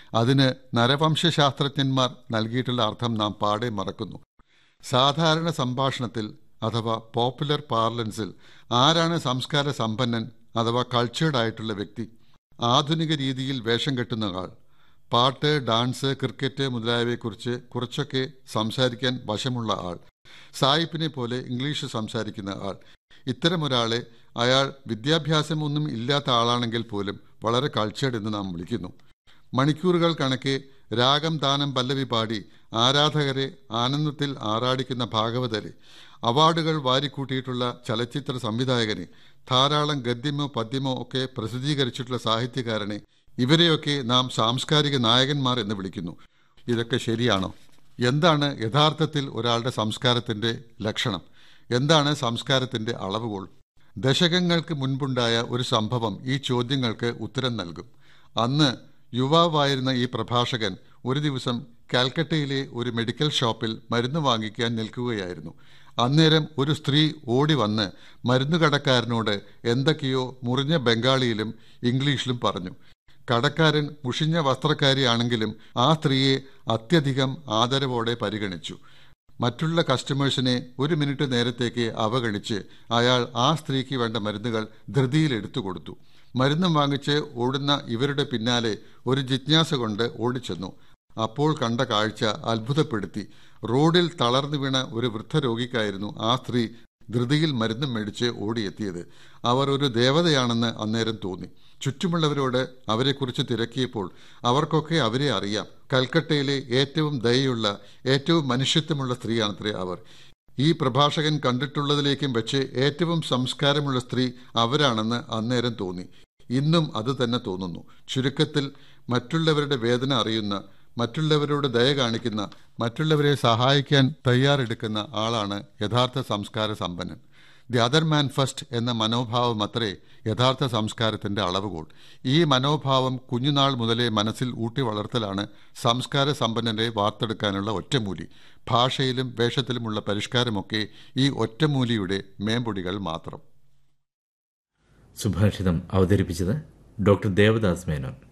അതിന് നരവംശശാസ്ത്രജ്ഞന്മാർ നൽകിയിട്ടുള്ള അർത്ഥം നാം പാടെ മറക്കുന്നു സാധാരണ സംഭാഷണത്തിൽ അഥവാ പോപ്പുലർ പാർലൻസിൽ ആരാണ് സംസ്കാര സമ്പന്നൻ അഥവാ കൾച്ചേർഡ് ആയിട്ടുള്ള വ്യക്തി ആധുനിക രീതിയിൽ വേഷം കെട്ടുന്ന ആൾ പാട്ട് ഡാൻസ് ക്രിക്കറ്റ് മുതലായവയെക്കുറിച്ച് കുറച്ചൊക്കെ സംസാരിക്കാൻ വശമുള്ള ആൾ സായിപ്പിനെ പോലെ ഇംഗ്ലീഷ് സംസാരിക്കുന്ന ആൾ ഇത്തരമൊരാളെ അയാൾ വിദ്യാഭ്യാസമൊന്നും ഇല്ലാത്ത ആളാണെങ്കിൽ പോലും വളരെ കൾച്ചേർഡ് എന്ന് നാം വിളിക്കുന്നു മണിക്കൂറുകൾ കണക്കെ രാഗം ദാനം പല്ലവി പാടി ആരാധകരെ ആനന്ദത്തിൽ ആറാടിക്കുന്ന ഭാഗവതരെ അവാർഡുകൾ വാരിക്കൂട്ടിയിട്ടുള്ള ചലച്ചിത്ര സംവിധായകനെ ധാരാളം ഗദ്യമോ പദ്യമോ ഒക്കെ പ്രസിദ്ധീകരിച്ചിട്ടുള്ള സാഹിത്യകാരനെ ഇവരെയൊക്കെ നാം സാംസ്കാരിക നായകന്മാർ എന്ന് വിളിക്കുന്നു ഇതൊക്കെ ശരിയാണോ എന്താണ് യഥാർത്ഥത്തിൽ ഒരാളുടെ സംസ്കാരത്തിന്റെ ലക്ഷണം എന്താണ് സംസ്കാരത്തിന്റെ അളവുകോൾ ദശകങ്ങൾക്ക് മുൻപുണ്ടായ ഒരു സംഭവം ഈ ചോദ്യങ്ങൾക്ക് ഉത്തരം നൽകും അന്ന് യുവാവായിരുന്ന ഈ പ്രഭാഷകൻ ഒരു ദിവസം കാൽക്കട്ടയിലെ ഒരു മെഡിക്കൽ ഷോപ്പിൽ മരുന്ന് വാങ്ങിക്കാൻ നിൽക്കുകയായിരുന്നു അന്നേരം ഒരു സ്ത്രീ ഓടി വന്ന് മരുന്നുകടക്കാരനോട് എന്തൊക്കെയോ മുറിഞ്ഞ ബംഗാളിയിലും ഇംഗ്ലീഷിലും പറഞ്ഞു കടക്കാരൻ മുഷിഞ്ഞ വസ്ത്രക്കാരിയാണെങ്കിലും ആ സ്ത്രീയെ അത്യധികം ആദരവോടെ പരിഗണിച്ചു മറ്റുള്ള കസ്റ്റമേഴ്സിനെ ഒരു മിനിറ്റ് നേരത്തേക്ക് അവഗണിച്ച് അയാൾ ആ സ്ത്രീക്ക് വേണ്ട മരുന്നുകൾ ധൃതിയിൽ എടുത്തു കൊടുത്തു മരുന്നും വാങ്ങിച്ച് ഓടുന്ന ഇവരുടെ പിന്നാലെ ഒരു ജിജ്ഞാസ കൊണ്ട് ഓടിച്ചെന്നു അപ്പോൾ കണ്ട കാഴ്ച അത്ഭുതപ്പെടുത്തി റോഡിൽ തളർന്നു വീണ ഒരു വൃദ്ധരോഗിക്കായിരുന്നു ആ സ്ത്രീ ധൃതിയിൽ മരുന്നും മേടിച്ച് ഓടിയെത്തിയത് അവർ ഒരു ദേവതയാണെന്ന് അന്നേരം തോന്നി ചുറ്റുമുള്ളവരോട് അവരെക്കുറിച്ച് തിരക്കിയപ്പോൾ അവർക്കൊക്കെ അവരെ അറിയാം കൽക്കട്ടയിലെ ഏറ്റവും ദയയുള്ള ഏറ്റവും മനുഷ്യത്വമുള്ള സ്ത്രീയാണത്രേ അവർ ഈ പ്രഭാഷകൻ കണ്ടിട്ടുള്ളതിലേക്കും വെച്ച് ഏറ്റവും സംസ്കാരമുള്ള സ്ത്രീ അവരാണെന്ന് അന്നേരം തോന്നി ഇന്നും അത് തന്നെ തോന്നുന്നു ചുരുക്കത്തിൽ മറ്റുള്ളവരുടെ വേദന അറിയുന്ന മറ്റുള്ളവരോട് ദയ കാണിക്കുന്ന മറ്റുള്ളവരെ സഹായിക്കാൻ തയ്യാറെടുക്കുന്ന ആളാണ് യഥാർത്ഥ സംസ്കാര സമ്പന്നൻ ദി അതർ മാൻ ഫസ്റ്റ് എന്ന മനോഭാവം അത്രേ യഥാർത്ഥ സംസ്കാരത്തിന്റെ അളവുകോൾ ഈ മനോഭാവം കുഞ്ഞുനാൾ മുതലേ മനസ്സിൽ ഊട്ടി വളർത്തലാണ് സംസ്കാര സമ്പന്നരെ വാർത്തെടുക്കാനുള്ള ഒറ്റമൂലി ഭാഷയിലും വേഷത്തിലുമുള്ള പരിഷ്കാരമൊക്കെ ഈ ഒറ്റമൂലിയുടെ മേമ്പൊടികൾ മാത്രം സുഭാഷിതം അവതരിപ്പിച്ചത് ഡോക്ടർ ദേവദാസ് മേനോൻ